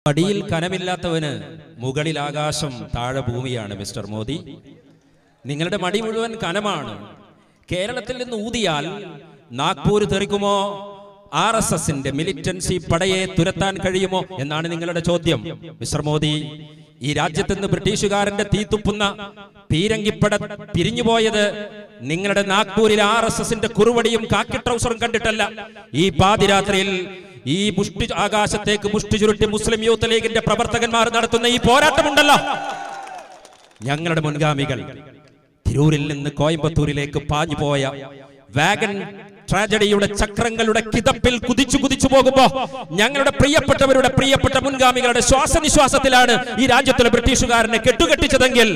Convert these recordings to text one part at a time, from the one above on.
മടിയിൽ കനമില്ലാത്തവന് മുകളിൽ ആകാശം താഴെ ഭൂമിയാണ് മിസ്റ്റർ മോദി നിങ്ങളുടെ മടി മുഴുവൻ കനമാണ് കേരളത്തിൽ നിന്ന് ഊതിയാൽ നാഗ്പൂർ തെറിക്കുമോ ആർ എസ് എസിന്റെ മിലിറ്റൻസി പടയെ തുരത്താൻ കഴിയുമോ എന്നാണ് നിങ്ങളുടെ ചോദ്യം മിസ്റ്റർ മോദി ഈ രാജ്യത്ത് നിന്ന് ബ്രിട്ടീഷുകാരന്റെ തീത്തുപ്പുന്ന പീരങ്കിപ്പട പിരിഞ്ഞുപോയത് നിങ്ങളുടെ നാഗ്പൂരിൽ ആർ എസ് എസിന്റെ കുറുവടിയും കാക്കി ട്രൗസറും കണ്ടിട്ടല്ല ഈ പാതിരാത്രിയിൽ ഈ മുഷ്ടി ആകാശത്തേക്ക് മുഷ്ടി ചുരുട്ടി മുസ്ലിം യൂത്ത് ലീഗിന്റെ പ്രവർത്തകന്മാർ നടത്തുന്ന ഈ പോരാട്ടമുണ്ടല്ലോ ഞങ്ങളുടെ മുൻഗാമികൾ തിരൂരിൽ നിന്ന് കോയമ്പത്തൂരിലേക്ക് പാഞ്ഞു പോയ വാഗൻ ട്രാജഡിയുടെ ചക്രങ്ങളുടെ കിതപ്പിൽ കുതിച്ചു കുതിച്ചു പോകുമ്പോ ഞങ്ങളുടെ പ്രിയപ്പെട്ടവരുടെ പ്രിയപ്പെട്ട മുൻഗാമികളുടെ ശ്വാസനിശ്വാസത്തിലാണ് ഈ രാജ്യത്തിലെ ബ്രിട്ടീഷുകാരനെ കെട്ടുകെട്ടിച്ചതെങ്കിൽ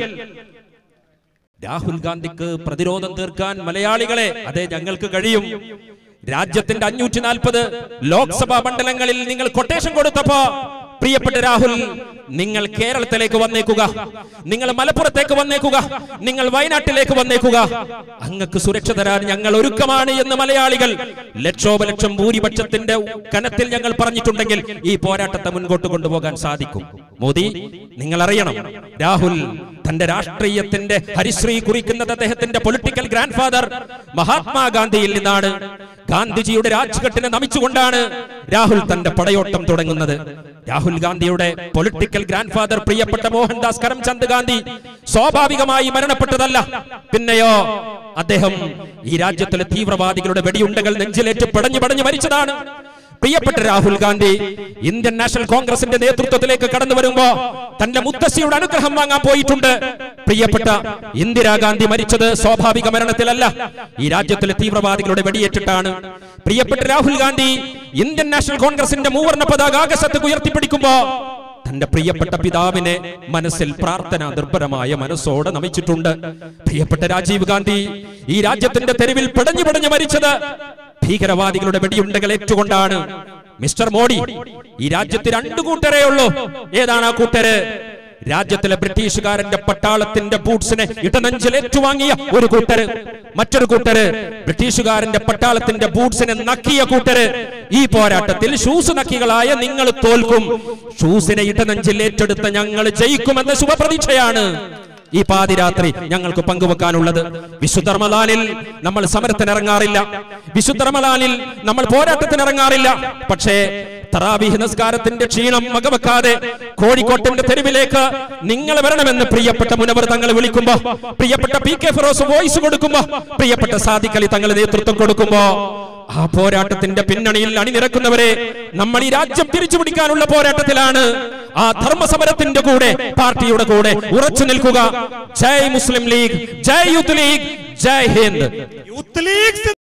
രാഹുൽ ഗാന്ധിക്ക് പ്രതിരോധം തീർക്കാൻ മലയാളികളെ അതെ ഞങ്ങൾക്ക് കഴിയും രാജ്യത്തിന്റെ അഞ്ഞൂറ്റി നാൽപ്പത് ലോക്സഭാ മണ്ഡലങ്ങളിൽ നിങ്ങൾ കൊട്ടേഷൻ കൊടുത്തപ്പോ പ്രിയപ്പെട്ട രാഹുൽ നിങ്ങൾ കേരളത്തിലേക്ക് വന്നേക്കുക നിങ്ങൾ മലപ്പുറത്തേക്ക് വന്നേക്കുക നിങ്ങൾ വയനാട്ടിലേക്ക് വന്നേക്കുക അങ്ങക്ക് സുരക്ഷ തരാൻ ഞങ്ങൾ ഒരുക്കമാണ് എന്ന് മലയാളികൾ ലക്ഷോപലക്ഷം ഭൂരിപക്ഷത്തിന്റെ കനത്തിൽ ഞങ്ങൾ പറഞ്ഞിട്ടുണ്ടെങ്കിൽ ഈ പോരാട്ടത്തെ മുൻപോട്ട് കൊണ്ടുപോകാൻ സാധിക്കും മോദി നിങ്ങൾ അറിയണം രാഹുൽ തന്റെ രാഷ്ട്രീയത്തിന്റെ ഹരിശ്രീ കുറിക്കുന്നത് അദ്ദേഹത്തിന്റെ പൊളിറ്റിക്കൽ ഗ്രാൻഡ് ഫാദർ മഹാത്മാഗാന്ധിയിൽ നിന്നാണ് ഗാന്ധിജിയുടെ രാജ്ഘട്ടിനെ നമിച്ചുകൊണ്ടാണ് രാഹുൽ തന്റെ പടയോട്ടം തുടങ്ങുന്നത് രാഹുൽ ഗാന്ധിയുടെ പൊളിറ്റിക്കൽ ഗ്രാൻഡ് ഫാദർ പ്രിയപ്പെട്ട മോഹൻദാസ് കരംചന്ദ് ഗാന്ധി സ്വാഭാവികമായി മരണപ്പെട്ടതല്ല പിന്നെയോ അദ്ദേഹം ഈ രാജ്യത്തിലെ തീവ്രവാദികളുടെ വെടിയുണ്ടകൾ നെഞ്ചിലേറ്റ് പടഞ്ഞു പടഞ്ഞു മരിച്ചതാണ് പ്രിയപ്പെട്ട രാഹുൽ ഗാന്ധി ഇന്ത്യൻ നാഷണൽ കോൺഗ്രസിന്റെ നേതൃത്വത്തിലേക്ക് കടന്നു വരുമ്പോ തന്റെ മുത്തശ്ശിയുടെ അനുഗ്രഹം വാങ്ങാൻ പോയിട്ടുണ്ട് പ്രിയപ്പെട്ട ഇന്ദിരാഗാന്ധി മരിച്ചത് സ്വാഭാവിക മരണത്തിലല്ല ഈ രാജ്യത്തിലെ തീവ്രവാദികളുടെ വെടിയേറ്റിട്ടാണ് പ്രിയപ്പെട്ട രാഹുൽ ഗാന്ധി ഇന്ത്യൻ നാഷണൽ കോൺഗ്രസിന്റെ മൂവർണ്ണ പതാക ആകാശത്തേക്ക് ഉയർത്തിപ്പിടിക്കുമ്പോ തന്റെ പ്രിയപ്പെട്ട പിതാവിനെ മനസ്സിൽ പ്രാർത്ഥന നിർഭരമായ മനസ്സോടെ നമിച്ചിട്ടുണ്ട് പ്രിയപ്പെട്ട രാജീവ് ഗാന്ധി ഈ രാജ്യത്തിന്റെ തെരുവിൽ പിടഞ്ഞു പിടഞ്ഞു മരിച്ചത് ഭീകരവാദികളുടെ വെടിയുണ്ടകൾ ഏറ്റുകൊണ്ടാണ് മിസ്റ്റർ മോഡി ഈ രാജ്യത്ത് രണ്ടു കൂട്ടരേ ഉള്ളൂ ഏതാണ് ആ കൂട്ടര് രാജ്യത്തിലെ ബ്രിട്ടീഷുകാരന്റെ പട്ടാളത്തിന്റെ ബൂട്ട്സിനെ ഇടനെഞ്ചിൽ ഏറ്റുവാങ്ങിയ ഒരു കൂട്ടര് മറ്റൊരു കൂട്ടര് ബ്രിട്ടീഷുകാരന്റെ പട്ടാളത്തിന്റെ ബൂട്ട്സിനെ നക്കിയ കൂട്ടര് ഈ പോരാട്ടത്തിൽ ഷൂസ് നക്കികളായ നിങ്ങൾ തോൽക്കും ഷൂസിനെ ഇടനെഞ്ചിൽ ഏറ്റെടുത്ത ഞങ്ങൾ ജയിക്കുമെന്ന ശുഭപ്രതീക്ഷയാണ് ഈ പാതിരാത്രി ഞങ്ങൾക്ക് പങ്കുവെക്കാനുള്ളത് വിശുദ്ധ റമദാനിൽ നമ്മൾ സമരത്തിന് ഇറങ്ങാറില്ല വിശുദ്ധ റമദാനിൽ നമ്മൾ പോരാട്ടത്തിന് ഇറങ്ങാറില്ല പക്ഷേ തറാവീഹ് നിസ്കാരത്തിന്റെ ക്ഷീണം മകവെക്കാതെ കോഴിക്കോട്ടിന്റെ തെരുവിലേക്ക് നിങ്ങൾ വരണമെന്ന് പ്രിയപ്പെട്ട മുനവർ തങ്ങൾ വിളിക്കുമ്പോ പ്രിയപ്പെട്ട പി കെ ഫിറോസ് വോയിസ് കൊടുക്കുമ്പോ പ്രിയപ്പെട്ട സാദിഖലി തങ്ങൾ നേതൃത്വം കൊടുക്കുമ്പോ ആ പോരാട്ടത്തിന്റെ പിന്നണിയിൽ അണിനിരക്കുന്നവരെ നമ്മൾ ഈ രാജ്യം തിരിച്ചു പിടിക്കാനുള്ള പോരാട്ടത്തിലാണ് ആ ധർമ്മസമരത്തിന്റെ കൂടെ പാർട്ടിയുടെ കൂടെ ഉറച്ചു നിൽക്കുക ജയ് മുസ്ലിം ലീഗ് ജയ് യൂത്ത് ലീഗ് ജയ് ഹിന്ദ് യൂത്ത് ലീഗ്